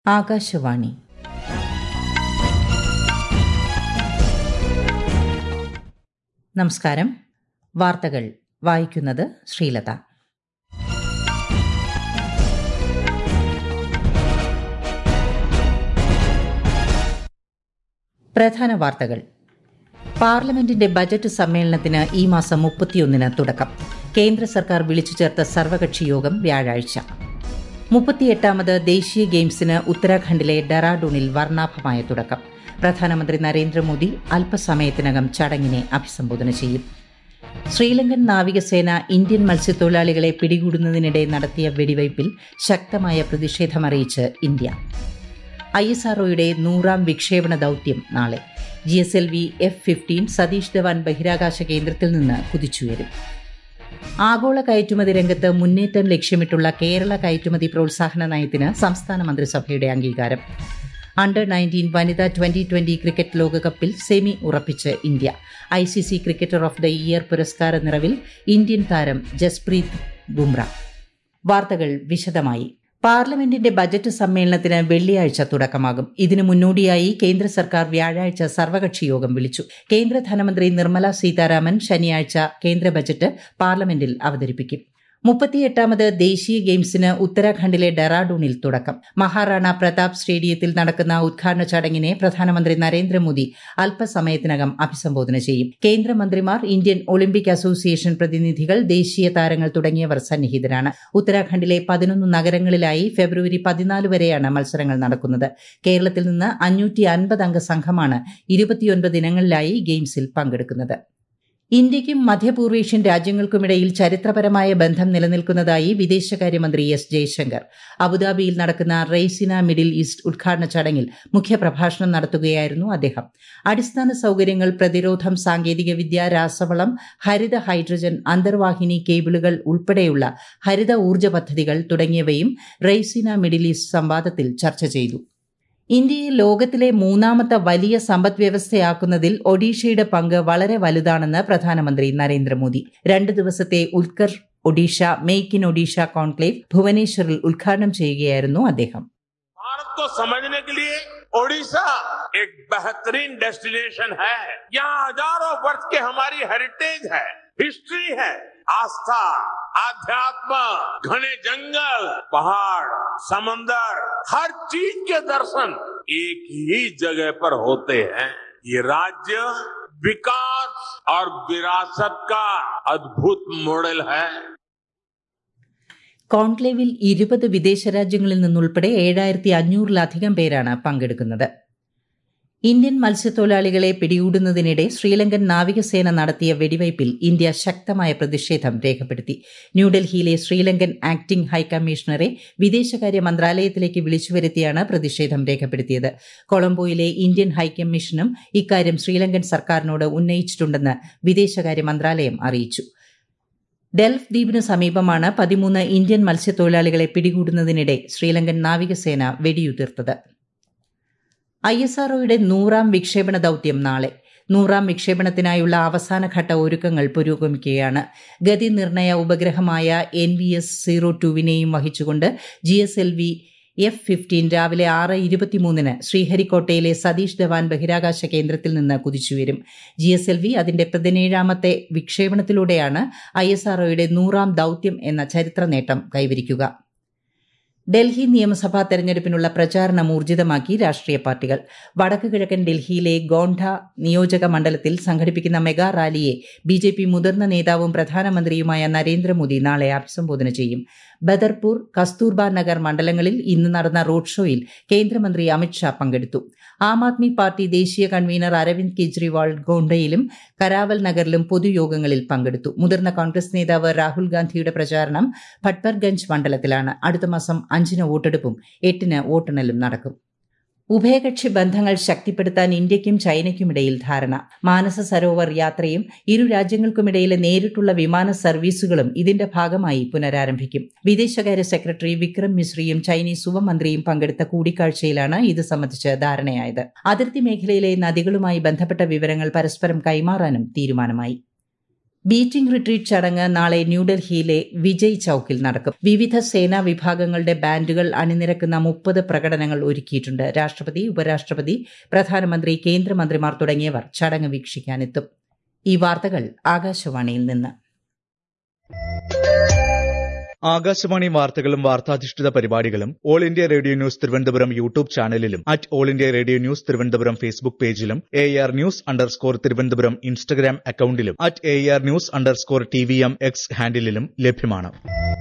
ആകാശവാണി നമസ്കാരം വാർത്തകൾ വായിക്കുന്നത് ശ്രീലത പ്രധാന വാർത്തകൾ പാർലമെന്റിന്റെ ബജറ്റ് സമ്മേളനത്തിന് ഈ മാസം മുപ്പത്തിയൊന്നിന് തുടക്കം കേന്ദ്ര സർക്കാർ വിളിച്ചു ചേർത്ത സർവകക്ഷി യോഗം വ്യാഴാഴ്ച മുപ്പത്തിയെട്ടാമത് ദേശീയ ഗെയിംസിന് ഉത്തരാഖണ്ഡിലെ ഡെറാഡൂണിൽ വർണ്ണാഭമായ തുടക്കം പ്രധാനമന്ത്രി നരേന്ദ്രമോദി അല്പസമയത്തിനകം ചടങ്ങിനെ അഭിസംബോധന ചെയ്യും ശ്രീലങ്കൻ നാവികസേന ഇന്ത്യൻ മത്സ്യത്തൊഴിലാളികളെ പിടികൂടുന്നതിനിടെ നടത്തിയ വെടിവയ്പിൽ ശക്തമായ പ്രതിഷേധമറിയിച്ച് ഇന്ത്യ ഐ എസ് ആർഒയുടെ നൂറാം വിക്ഷേപണ ദൌത്യം നാളെ G S L V F fifteen Satish Dhawan ബഹിരാകാശ കേന്ദ്രത്തിൽ നിന്ന് കുതിച്ചുയരും ആഗോള കയറ്റുമതി രംഗത്ത് മുന്നേറ്റം ലക്ഷ്യമിട്ടുള്ള കേരള കയറ്റുമതി പ്രോത്സാഹന നയത്തിന് സംസ്ഥാന മന്ത്രിസഭയുടെ അംഗീകാരം അണ്ടർ നയൻറ്റീൻ വനിതാ ട്വന്റി ട്വന്റി ക്രിക്കറ്റ് ലോകകപ്പിൽ സെമി ഉറപ്പിച്ച് India I C C cricketer of the year പുരസ്കാര നിറവിൽ ഇന്ത്യൻ താരം ജസ്പ്രീത് ബുംറ വാർത്തകൾ വിശദമായി പാർലമെന്റിന്റെ ബജറ്റ് സമ്മേളനത്തിന് വെള്ളിയാഴ്ച തുടക്കമാകും ഇതിനു മുന്നോടിയായി കേന്ദ്ര സർക്കാർ വ്യാഴാഴ്ച സർവകക്ഷി യോഗം വിളിച്ചു കേന്ദ്ര ധനമന്ത്രി നിർമ്മല സീതാരാമൻ ശനിയാഴ്ച കേന്ദ്ര ബജറ്റ് പാർലമെന്റിൽ അവതരിപ്പിക്കും മുപ്പത്തിയെട്ടാമത് ദേശീയ ഗെയിംസിന് ഉത്തരാഖണ്ഡിലെ ഡെറാഡൂണിൽ തുടക്കം മഹാറാണ പ്രതാപ് സ്റ്റേഡിയത്തിൽ നടക്കുന്ന ഉദ്ഘാടന ചടങ്ങിനെ പ്രധാനമന്ത്രി നരേന്ദ്രമോദി അല്പസമയത്തിനകം അഭിസംബോധന ചെയ്യും കേന്ദ്രമന്ത്രിമാർ ഇന്ത്യൻ ഒളിമ്പിക് അസോസിയേഷൻ പ്രതിനിധികൾ ദേശീയ താരങ്ങൾ തുടങ്ങിയവർ സന്നിഹിതരാണ് ഉത്തരാഖണ്ഡിലെ പതിനൊന്ന് നഗരങ്ങളിലായി ഫെബ്രുവരി പതിനാല് വരെയാണ് മത്സരങ്ങൾ നടക്കുന്നത് കേരളത്തിൽ നിന്ന് അഞ്ഞൂറ്റി അൻപത് അംഗ സംഘമാണ് ഇരുപത്തിയൊൻപത് ഇനങ്ങളിലായി ഗെയിംസിൽ പങ്കെടുക്കുന്നത് ഇന്ത്യയ്ക്കും മധ്യപൂർവേഷ്യൻ രാജ്യങ്ങൾക്കുമിടയിൽ ചരിത്രപരമായ ബന്ധം നിലനിൽക്കുന്നതായി വിദേശകാര്യമന്ത്രി എസ് ജയശങ്കർ അബുദാബിയിൽ നടക്കുന്ന റെയ്സിന മിഡിൽ ഈസ്റ്റ് ഉദ്ഘാടന ചടങ്ങിൽ മുഖ്യപ്രഭാഷണം നടത്തുകയായിരുന്നു അദ്ദേഹം അടിസ്ഥാന സൌകര്യങ്ങൾ പ്രതിരോധം സാങ്കേതികവിദ്യ രാസവളം ഹരിത ഹൈഡ്രജൻ അന്തർവാഹിനി കേബിളുകൾ ഉൾപ്പെടെയുള്ള ഹരിത ഊർജ്ജ പദ്ധതികൾ തുടങ്ങിയവയും റെയ്സിന മിഡിൽ ഈസ്റ്റ് സംവാദത്തിൽ ചർച്ച ചെയ്തു ഇന്ത്യയെ ലോകത്തിലെ മൂന്നാമത്തെ വലിയ സമ്പദ് വ്യവസ്ഥയാക്കുന്നതിൽ ഒഡീഷയുടെ പങ്ക് വളരെ വലുതാണെന്ന് പ്രധാനമന്ത്രി നരേന്ദ്രമോദി രണ്ട് ദിവസത്തെ Utkarsh Odisha make in Odisha conclave ഭുവനേശ്വറിൽ ഉദ്ഘാടനം ചെയ്യുകയായിരുന്നു അദ്ദേഹം भारत को समझने के लिए ओडिशा एक बेहतरीन डेस्टिनेशन है यहाँ हजारों वर्ष की हमारी हेरिटेज है हिस्ट्री है आस्था आध्यात्म घने जंगल पहाड़ समंदर हर चीज के दर्शन एक ही जगह पर होते हैं ये राज्य विकास और विरासत का अद्भुत मॉडल है കോൺക്ലേവിൽ ഇരുപത് വിദേശ രാജ്യങ്ങളിൽ നിന്നുൾപ്പെടെ ഏഴായിരത്തി അഞ്ഞൂറിലധികം പേരാണ് പങ്കെടുക്കുന്നത് ഇന്ത്യൻ മത്സ്യത്തൊഴിലാളികളെ പിടികൂടുന്നതിനിടെ ശ്രീലങ്കൻ നാവികസേന നടത്തിയ വെടിവയ്പിൽ ഇന്ത്യ ശക്തമായ പ്രതിഷേധം രേഖപ്പെടുത്തി ന്യൂഡൽഹിയിലെ ശ്രീലങ്കൻ ആക്ടിംഗ് ഹൈക്കമ്മീഷണറെ വിദേശകാര്യ മന്ത്രാലയത്തിലേക്ക് വിളിച്ചുവരുത്തിയാണ് പ്രതിഷേധം രേഖപ്പെടുത്തിയത് കൊളംബോയിലെ ഇന്ത്യൻ ഹൈക്കമ്മീഷനും ഇക്കാര്യം ശ്രീലങ്കൻ സർക്കാരിനോട് ഉന്നയിച്ചിട്ടുണ്ടെന്ന് വിദേശകാര്യ മന്ത്രാലയം അറിയിച്ചു ഡെൽഫ് ദ്വീപിന് സമീപമാണ് പതിമൂന്ന് ഇന്ത്യൻ മത്സ്യത്തൊഴിലാളികളെ പിടികൂടുന്നതിനിടെ ശ്രീലങ്കൻ നാവികസേന വെടിയുതിർത്തത് ഐ എസ് ആർഒയുടെ നൂറാം വിക്ഷേപണ ദൌത്യം നാളെ നൂറാം വിക്ഷേപണത്തിനായുള്ള അവസാനഘട്ട ഒരുക്കങ്ങൾ പുരോഗമിക്കുകയാണ് ഗതി നിർണയ ഉപഗ്രഹമായ എൻ വി എസ് സീറോ ടുവിനെയും വഹിച്ചുകൊണ്ട് G S L V F fifteen രാവിലെ ആറ് ഇരുപത്തിമൂന്നിന് ശ്രീഹരിക്കോട്ടയിലെ സതീഷ് ധവാൻ ബഹിരാകാശ കേന്ദ്രത്തിൽ നിന്ന് കുതിച്ചുവരും ജി എസ് എൽ വി അതിന്റെ പതിനേഴാമത്തെ വിക്ഷേപണത്തിലൂടെയാണ് ഐ എസ് ആർഒയുടെ നൂറാം ദൌത്യം എന്ന ചരിത്ര നേട്ടം കൈവരിക്കുക ഡൽഹി നിയമസഭാ തെരഞ്ഞെടുപ്പിനുള്ള പ്രചാരണം ഊർജിതമാക്കി രാഷ്ട്രീയ പാർട്ടികൾ വടക്ക് കിഴക്കൻ ഡൽഹിയിലെ ഗോണ്ഡ നിയോജക മണ്ഡലത്തിൽ സംഘടിപ്പിക്കുന്ന മെഗാ റാലിയെ ബി ജെ പി മുതിർന്ന നേതാവും പ്രധാനമന്ത്രിയുമായ നരേന്ദ്രമോദി നാളെ അഭിസംബോധന ചെയ്യും ബദർപൂർ കസ്തൂർബ നഗർ മണ്ഡലങ്ങളിൽ ഇന്ന് നടന്ന റോഡ് ഷോയിൽ കേന്ദ്രമന്ത്രി അമിത്ഷാ പങ്കെടുത്തു ആം ആദ്മി പാർട്ടി ദേശീയ കൺവീനർ അരവിന്ദ് കെജ്രിവാൾ ഗോണ്ടയിലും കരാവൽ നഗറിലും പൊതുയോഗങ്ങളിൽ പങ്കെടുത്തു മുതിർന്ന കോൺഗ്രസ് നേതാവ് രാഹുൽ ഗാന്ധിയുടെ പ്രചാരണം ഭട്പർഗഞ്ച് മണ്ഡലത്തിലാണ് അടുത്ത മാസം അഞ്ചിന് വോട്ടെടുപ്പും എട്ടിന് വോട്ടെണ്ണലും നടക്കും ഉഭയകക്ഷി ബന്ധങ്ങൾ ശക്തിപ്പെടുത്താൻ ഇന്ത്യയ്ക്കും ചൈനയ്ക്കുമിടയിൽ ധാരണ മാനസ സരോവർ യാത്രയും ഇരു രാജ്യങ്ങൾക്കുമിടയിലെ നേരിട്ടുള്ള വിമാന സർവീസുകളും ഇതിന്റെ ഭാഗമായി പുനരാരംഭിക്കും വിദേശകാര്യ സെക്രട്ടറി വിക്രം മിശ്രിയും ചൈനീസ് ഉപമന്ത്രിയും പങ്കെടുത്ത കൂടിക്കാഴ്ചയിലാണ് ഇത് സംബന്ധിച്ച് ധാരണയായത് അതിർത്തി മേഖലയിലെ നദികളുമായി ബന്ധപ്പെട്ട വിവരങ്ങൾ പരസ്പരം കൈമാറാനും തീരുമാനമായി ബീറ്റിംഗ് റിട്രീറ്റ് ചടങ്ങ് നാളെ ന്യൂഡൽഹിയിലെ വിജയ് ചൌക്കിൽ നടക്കും വിവിധ സേനാ വിഭാഗങ്ങളുടെ ബാൻഡുകൾ അണിനിരക്കുന്ന മുപ്പത് പ്രകടനങ്ങൾ ഒരുക്കിയിട്ടുണ്ട് രാഷ്ട്രപതി ഉപരാഷ്ട്രപതി പ്രധാനമന്ത്രി കേന്ദ്രമന്ത്രിമാർ തുടങ്ങിയവർ ചടങ്ങ് വീക്ഷിക്കാനെത്തും ഈ വാർത്തകൾ ആകാശവാണിയിൽ നിന്ന് ആകാശവാണി വാർത്തകളും വാർത്താധിഷ്ഠിത പരിപാടികളും All India Radio News Thiruvananthapuram YouTube ചാനലിലും at All India Radio News Thiruvananthapuram Facebook പേജിലും A R news underscore Thiruvananthapuram Instagram അക്കൌണ്ടിലും at A R news underscore T V M X ഹാൻഡിലും ലഭ്യമാണ്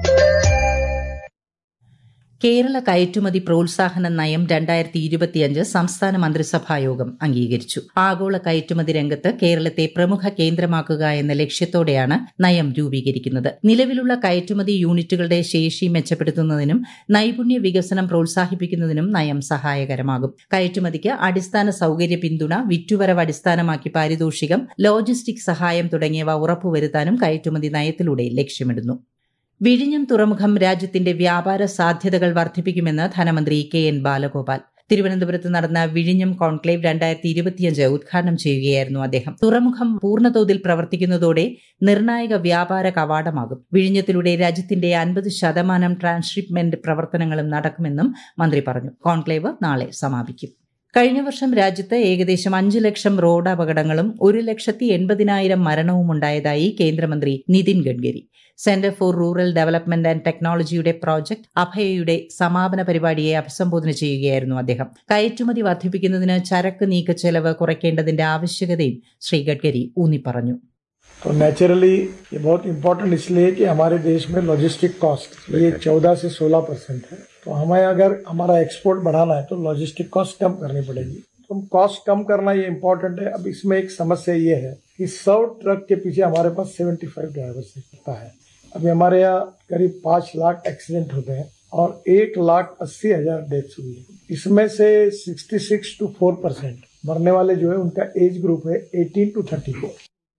കേരള കയറ്റുമതി പ്രോത്സാഹന നയം രണ്ടായിരത്തി ഇരുപത്തിയഞ്ച് സംസ്ഥാന മന്ത്രിസഭായോഗം അംഗീകരിച്ചു ആഗോള കയറ്റുമതി രംഗത്ത് കേരളത്തെ പ്രമുഖ കേന്ദ്രമാക്കുക എന്ന ലക്ഷ്യത്തോടെയാണ് നയം രൂപീകരിക്കുന്നത് നിലവിലുള്ള കയറ്റുമതി യൂണിറ്റുകളുടെ ശേഷി മെച്ചപ്പെടുത്തുന്നതിനും നൈപുണ്യ വികസനം പ്രോത്സാഹിപ്പിക്കുന്നതിനും നയം സഹായകരമാകും കയറ്റുമതിക്ക് അടിസ്ഥാന സൌകര്യ പിന്തുണ വിറ്റുവരവ് അടിസ്ഥാനമാക്കി പാരിതോഷികം ലോജിസ്റ്റിക് സഹായം തുടങ്ങിയവ ഉറപ്പുവരുത്താനും കയറ്റുമതി നയത്തിലൂടെ ലക്ഷ്യമിടുന്നു വിഴിഞ്ഞം തുറമുഖം രാജ്യത്തിന്റെ വ്യാപാര സാധ്യതകൾ വർദ്ധിപ്പിക്കുമെന്ന് ധനമന്ത്രി കെ എൻ ബാലഗോപാൽ തിരുവനന്തപുരത്ത് നടന്ന വിഴിഞ്ഞം കോൺക്ലേവ് രണ്ടായിരത്തി ഇരുപത്തിയഞ്ച് ഉദ്ഘാടനം ചെയ്യുകയായിരുന്നു അദ്ദേഹം തുറമുഖം പൂർണ്ണതോതിൽ പ്രവർത്തിക്കുന്നതോടെ നിർണായക വ്യാപാര കവാടമാകും വിഴിഞ്ഞത്തിലൂടെ രാജ്യത്തിന്റെ അൻപത് ശതമാനം ട്രാൻസ്ഷിപ്മെന്റ് പ്രവർത്തനങ്ങളും നടക്കുമെന്നും മന്ത്രി പറഞ്ഞു കോൺക്ലേവ് നാളെ സമാപിക്കും കഴിഞ്ഞ വർഷം രാജ്യത്ത് ഏകദേശം അഞ്ച് ലക്ഷം റോഡ് അപകടങ്ങളും ഒരു ലക്ഷത്തി എൺപതിനായിരം മരണവും ഉണ്ടായതായി കേന്ദ്രമന്ത്രി Nitin Gadkari centre for rural development and ടെക്നോളജിയുടെ പ്രോജക്ട് അഭയയുടെ സമാപന പരിപാടിയെ അഭിസംബോധന ചെയ്യുകയായിരുന്നു അദ്ദേഹം കയറ്റുമതി വർദ്ധിപ്പിക്കുന്നതിന് ചരക്ക് നീക്ക ചെലവ് കുറയ്ക്കേണ്ടതിന്റെ ആവശ്യകതയും ശ്രീ ഗഡ്കരി ഊന്നിപ്പറഞ്ഞു तो नेचुरली ये बहुत इम्पोर्टेंट इसलिए कि हमारे देश में लॉजिस्टिक कॉस्ट ये चौदह से सोलह परसेंट है तो हमें अगर हमारा एक्सपोर्ट बढ़ाना है तो लॉजिस्टिक कॉस्ट कम करनी पड़ेगी तो कॉस्ट कम करना ये इम्पोर्टेंट है अब इसमें एक समस्या ये है कि सौ ट्रक के पीछे हमारे पास सेवेंटी फाइव ड्राइवर सकता है अभी हमारे यहाँ करीब पांच लाख एक्सीडेंट होते हैं और एक लाख अस्सी हजार डेथ्स हुई है इसमें से sixty six two four percent मरने वाले जो है उनका एज ग्रुप है एटीन टू थर्टी फोर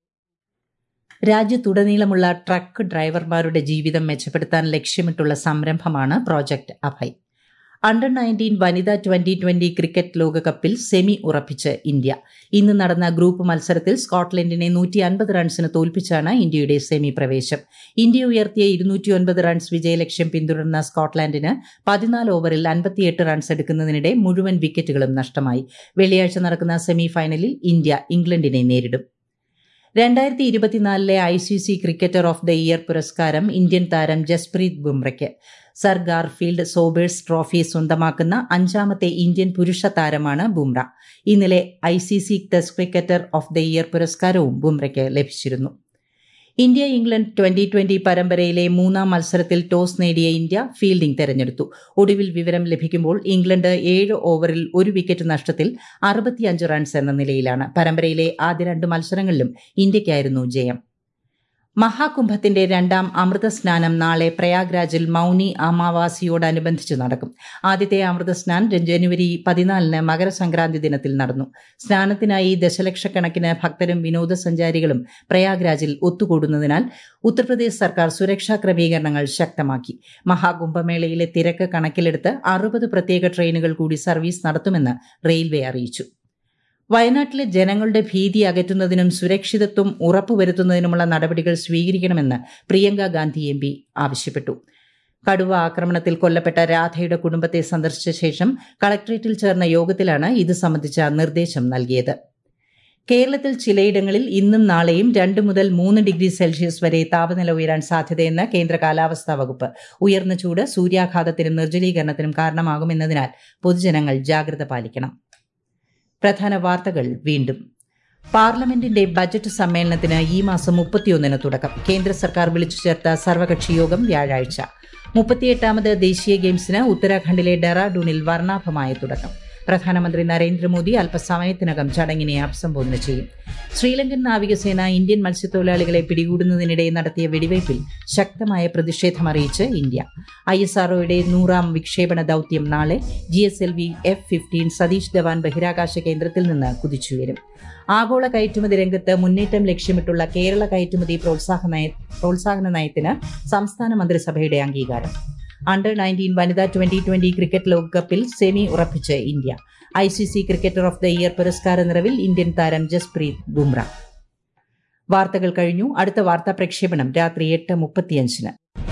രാജ്യത്തുടനീളമുള്ള ട്രക്ക് ഡ്രൈവർമാരുടെ ജീവിതം മെച്ചപ്പെടുത്താൻ ലക്ഷ്യമിട്ടുള്ള സംരംഭമാണ് പ്രോജക്ട് അഭയ് അണ്ടർ നയൻറ്റീൻ വനിതാ ട്വന്റി ട്വന്റി ക്രിക്കറ്റ് ലോകകപ്പിൽ സെമി ഉറപ്പിച്ച് ഇന്ത്യ ഇന്ന് നടന്ന ഗ്രൂപ്പ് മത്സരത്തിൽ സ്കോട്ട്ലൻഡിനെ നൂറ്റി അൻപത് റൺസിന് തോൽപ്പിച്ചാണ് ഇന്ത്യയുടെ സെമി പ്രവേശം ഇന്ത്യ ഉയർത്തിയ ഇരുന്നൂറ്റിയൊൻപത് റൺസ് വിജയലക്ഷ്യം പിന്തുടർന്ന സ്കോട്ട്ലാൻഡിന് പതിനാല് ഓവറിൽ അൻപത്തിയെട്ട് റൺസ് എടുക്കുന്നതിനിടെ മുഴുവൻ വിക്കറ്റുകളും നഷ്ടമായി വെള്ളിയാഴ്ച നടക്കുന്ന സെമി ഫൈനലിൽ ഇന്ത്യ ഇംഗ്ലണ്ടിനെ നേരിടും രണ്ടായിരത്തി ഇരുപത്തിനാലിലെ I C C cricketer of the year പുരസ്കാരം ഇന്ത്യൻ താരം ജസ്പ്രീത് ബുംറയ്ക്ക് സർ ഗാർഫീൽഡ് സോബേഴ്സ് ട്രോഫി സ്വന്തമാക്കുന്ന അഞ്ചാമത്തെ ഇന്ത്യൻ പുരുഷ താരമാണ് ബുംറ ഇന്നലെ I C C Test cricketer of the year പുരസ്കാരവും ബുംറയ്ക്ക് ലഭിച്ചിരുന്നു ഇന്ത്യ ഇംഗ്ലണ്ട് ട്വന്റി ട്വന്റി പരമ്പരയിലെ മൂന്നാം മത്സരത്തിൽ ടോസ് നേടിയ ഇന്ത്യ ഫീൽഡിംഗ് തെരഞ്ഞെടുത്തു ഒടുവിൽ വിവരം ലഭിക്കുമ്പോൾ ഇംഗ്ലണ്ട് ഏഴ് ഓവറിൽ ഒരു വിക്കറ്റ് നഷ്ടത്തിൽ അറുപത്തിയഞ്ച് റൺസ് എന്ന നിലയിലാണ് പരമ്പരയിലെ ആദ്യ രണ്ട് മത്സരങ്ങളിലും ഇന്ത്യയ്ക്കായിരുന്നു ജയം മഹാകുംഭത്തിന്റെ രണ്ടാം അമൃത സ്നാനം നാളെ പ്രയാഗ്രാജിൽ മൌനി അമാവാസിയോടനുബന്ധിച്ച് നടക്കും ആദ്യത്തെ അമൃത സ്നാൻ ജനുവരി പതിനാലിന് മകരസംക്രാന്തി ദിനത്തിൽ നടന്നു സ്നാനത്തിനായി ദശലക്ഷക്കണക്കിന് ഭക്തരും വിനോദസഞ്ചാരികളും പ്രയാഗ്രാജിൽ ഒത്തുകൂടുന്നതിനാൽ ഉത്തർപ്രദേശ് സർക്കാർ സുരക്ഷാ ക്രമീകരണങ്ങൾ ശക്തമാക്കി മഹാകുംഭമേളയിലെ തിരക്ക് കണക്കിലെടുത്ത് അറുപത് പ്രത്യേക ട്രെയിനുകൾ കൂടി സർവീസ് നടത്തുമെന്ന് റെയിൽവേ അറിയിച്ചു വയനാട്ടിലെ ജനങ്ങളുടെ ഭീതി അകറ്റുന്നതിനും സുരക്ഷിതത്വം ഉറപ്പുവരുത്തുന്നതിനുമുള്ള നടപടികൾ സ്വീകരിക്കണമെന്ന് പ്രിയങ്ക ഗാന്ധി എം പി ആവശ്യപ്പെട്ടു കടുവ ആക്രമണത്തിൽ കൊല്ലപ്പെട്ട രാധയുടെ കുടുംബത്തെ സന്ദർശിച്ച ശേഷം കളക്ടറേറ്റിൽ ചേർന്ന യോഗത്തിലാണ് ഇത് സംബന്ധിച്ച നിർദ്ദേശം നൽകിയത് കേരളത്തിൽ ചിലയിടങ്ങളിൽ ഇന്നും നാളെയും രണ്ട് മുതൽ മൂന്ന് ഡിഗ്രി സെൽഷ്യസ് വരെ താപനില ഉയരാൻ സാധ്യതയെന്ന് കേന്ദ്ര കാലാവസ്ഥാ വകുപ്പ് ഉയർന്ന ചൂട് സൂര്യാഘാതത്തിനും നിർജ്ജലീകരണത്തിനും കാരണമാകുമെന്നതിനാൽ പൊതുജനങ്ങൾ ജാഗ്രത പാലിക്കണം പ്രധാന വാർത്തകൾ വീണ്ടും പാർലമെന്റിന്റെ ബജറ്റ് സമ്മേളനത്തിന് ഈ മാസം മുപ്പത്തിയൊന്നിന് തുടക്കം കേന്ദ്ര സർക്കാർ വിളിച്ചു ചേർത്ത സർവകക്ഷി യോഗം വ്യാഴാഴ്ച മുപ്പത്തിയെട്ടാമത് ദേശീയ ഗെയിംസിന് ഉത്തരാഖണ്ഡിലെ ഡെറാഡൂണിൽ വർണ്ണാഭമായ തുടക്കം പ്രധാനമന്ത്രി നരേന്ദ്രമോദി അല്പസമയത്തിനകം ചടങ്ങിനെ അഭിസംബോധന ചെയ്യും ശ്രീലങ്കൻ നാവികസേന ഇന്ത്യൻ മത്സ്യത്തൊഴിലാളികളെ പിടികൂടുന്നതിനിടെ നടത്തിയ വെടിവയ്പിൽ ശക്തമായ പ്രതിഷേധമറിയിച്ച് ഇന്ത്യ ഐ എസ് ആർഒയുടെ നൂറാം വിക്ഷേപണ ദൌത്യം നാളെ G S L V F fifteen Satish Dhawan ബഹിരാകാശ കേന്ദ്രത്തിൽ നിന്ന് കുതിച്ചുയരും ആഗോള കയറ്റുമതി രംഗത്ത് മുന്നേറ്റം ലക്ഷ്യമിട്ടുള്ള കേരള കയറ്റുമതി പ്രോത്സാഹന പ്രോത്സാഹന നയത്തിന് സംസ്ഥാന മന്ത്രിസഭയുടെ അംഗീകാരം അണ്ടർ നയൻറ്റീൻ വനിതാ ട്വന്റി ട്വന്റി ക്രിക്കറ്റ് ലോകകപ്പിൽ സെമി ഉറപ്പിച്ച് India I C C cricketer of the year പുരസ്കാര നിറവിൽ ഇന്ത്യൻ താരം ജസ്പ്രീത് ബുംറ വാർത്തകൾ കഴിഞ്ഞു അടുത്ത വാർത്താ പ്രക്ഷേപണം രാത്രി എട്ട് മുപ്പത്തിയഞ്ചിന്